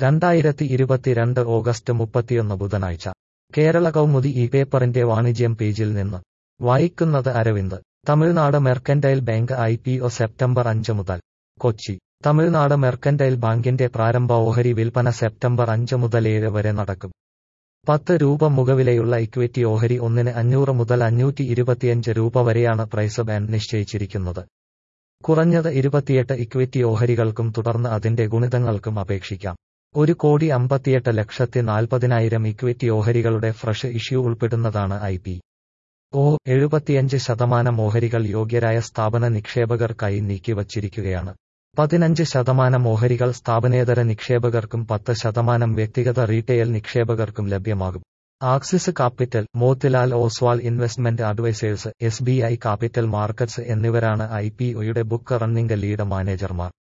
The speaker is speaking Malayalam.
രണ്ടായിരത്തി ഇരുപത്തിരണ്ട് ഓഗസ്റ്റ് മുപ്പത്തിയൊന്ന് ബുധനാഴ്ച കേരള കൗമുദി ഈ പേപ്പറിന്റെ വാണിജ്യം പേജിൽ നിന്ന് വായിക്കുന്നത് Aravind Tamil Nadu mercantile bank I P O September അഞ്ച് മുതൽ കൊച്ചി തമിഴ്നാട് മെർക്കന്റൈൽ ബാങ്കിന്റെ പ്രാരംഭ ഓഹരി വിൽപ്പന സെപ്റ്റംബർ അഞ്ച് മുതൽ ഏഴ് വരെ നടക്കും പത്ത് രൂപ മുഖവിലയുള്ള ഇക്വിറ്റി ഓഹരി ഒന്നിന് അഞ്ഞൂറ് മുതൽ അഞ്ഞൂറ്റി ഇരുപത്തിയഞ്ച് രൂപ വരെയാണ് പ്രൈസ് ബാൻഡ് നിശ്ചയിച്ചിരിക്കുന്നത് കുറഞ്ഞത് ഇരുപത്തിയെട്ട് ഇക്വിറ്റി ഓഹരികൾക്കും തുടർന്ന് അതിന്റെ ഗുണിതങ്ങൾക്കും അപേക്ഷിക്കാം ഒരു കോടി അമ്പത്തിയെട്ട് ലക്ഷത്തി നാൽപ്പതിനായിരം ഇക്വിറ്റി ഓഹരികളുടെ ഫ്രഷ് ഇഷ്യൂ ഉൾപ്പെടുന്നതാണ് ഐ പി ഒ എഴുപത്തിയഞ്ച് ശതമാനം ഓഹരികൾ യോഗ്യരായ സ്ഥാപന നിക്ഷേപകർക്കായി നീക്കിവച്ചിരിക്കുകയാണ് പതിനഞ്ച് ശതമാനം ഓഹരികൾ സ്ഥാപനേതര നിക്ഷേപകർക്കും പത്ത് ശതമാനം വ്യക്തിഗത റീറ്റെയിൽ നിക്ഷേപകർക്കും ലഭ്യമാകും Axis capital Motilal Oswal investment advisers S B I capital markets എന്നിവരാണ് ഐ പി ഒയുടെ ബുക്ക് റണ്ണിംഗ് ലീഡ് മാനേജർമാർ